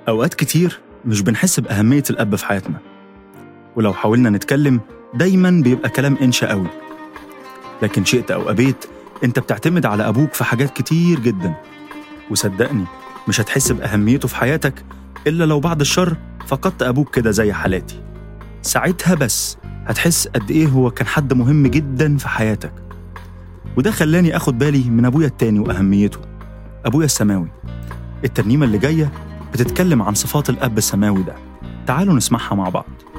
أوقات كتير مش بنحس بأهمية الأب في حياتنا ولو حاولنا نتكلم دايما بيبقى كلام إنشا قوي لكن شئت أو أبيت أنت بتعتمد على أبوك في حاجات كتير جدا وصدقني مش هتحس بأهميته في حياتك إلا لو بعد الشر فقدت أبوك كده زي حالاتي ساعتها بس هتحس قد إيه هو كان حد مهم جدا في حياتك وده خلاني أخد بالي من أبويا التاني وأهميته أبويا السماوي الترنيمة اللي جاية بتتكلم عن صفات الأب السماوي ده تعالوا نسمعها مع بعض